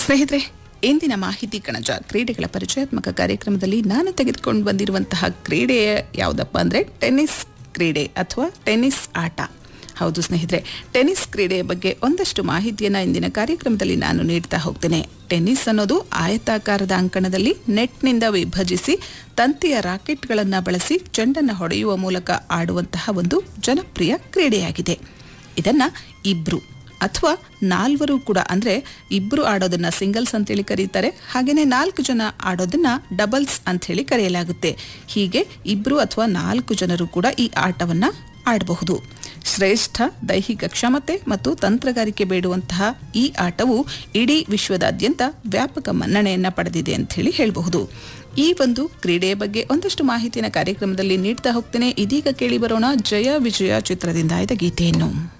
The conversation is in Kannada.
ಸ್ನೇಹಿತರೆ ಇಂದಿನ ಮಾಹಿತಿ ಕಣಜ ಕ್ರೀಡೆಗಳ ಪರಿಚಯಾತ್ಮಕ ಕಾರ್ಯಕ್ರಮದಲ್ಲಿ ನಾನು ತೆಗೆದುಕೊಂಡು ಬಂದಿರುವಂತಹ ಕ್ರೀಡೆ ಯಾವುದಪ್ಪ ಅಂದರೆ ಟೆನ್ನಿಸ್ ಕ್ರೀಡೆ ಅಥವಾ ಟೆನ್ನಿಸ್ ಆಟ ಹೌದು ಸ್ನೇಹಿತರೆ ಟೆನ್ನಿಸ್ ಕ್ರೀಡೆಯ ಬಗ್ಗೆ ಒಂದಷ್ಟು ಮಾಹಿತಿಯನ್ನು ಇಂದಿನ ಕಾರ್ಯಕ್ರಮದಲ್ಲಿ ನಾನು ನೀಡ್ತಾ ಹೋಗ್ತೇನೆ ಟೆನ್ನಿಸ್ ಅನ್ನೋದು ಆಯತಾಕಾರದ ಅಂಕಣದಲ್ಲಿ ನೆಟ್ನಿಂದ ವಿಭಜಿಸಿ ತಂತಿಯ ರಾಕೆಟ್ಗಳನ್ನು ಬಳಸಿ ಚೆಂಡನ್ನು ಹೊಡೆಯುವ ಮೂಲಕ ಆಡುವಂತಹ ಒಂದು ಜನಪ್ರಿಯ ಕ್ರೀಡೆಯಾಗಿದೆ ಇದನ್ನ ಇಬ್ರು ಅಥವಾ ನಾಲ್ವರು ಕೂಡ ಅಂದ್ರೆ ಇಬ್ರು ಆಡೋದನ್ನ ಸಿಂಗಲ್ಸ್ ಅಂತೇಳಿ ಕರೀತಾರೆ ಹಾಗೇನೆ ನಾಲ್ಕು ಜನ ಆಡೋದನ್ನ ಡಬಲ್ಸ್ ಅಂತ ಹೇಳಿ ಕರೆಯಲಾಗುತ್ತೆ ಹೀಗೆ ಇಬ್ರು ಅಥವಾ ನಾಲ್ಕು ಜನರು ಕೂಡ ಈ ಆಟವನ್ನ ಆಡಬಹುದು ಶ್ರೇಷ್ಠ ದೈಹಿಕ ಕ್ಷಮತೆ ಮತ್ತು ತಂತ್ರಗಾರಿಕೆ ಬೇಡುವಂತಹ ಈ ಆಟವು ಇಡೀ ವಿಶ್ವದಾದ್ಯಂತ ವ್ಯಾಪಕ ಮನ್ನಣೆಯನ್ನ ಪಡೆದಿದೆ ಅಂತ ಹೇಳಿ ಹೇಳಬಹುದು ಈ ಒಂದು ಕ್ರೀಡೆಯ ಬಗ್ಗೆ ಒಂದಷ್ಟು ಮಾಹಿತಿನ ಕಾರ್ಯಕ್ರಮದಲ್ಲಿ ನೀಡ್ತಾ ಹೋಗ್ತೇನೆ ಇದೀಗ ಕೇಳಿ ಬರೋಣ ಜಯ ವಿಜಯ ಚಿತ್ರದಿಂದ ಆಯ್ದ ಗೀತೆಯನ್ನು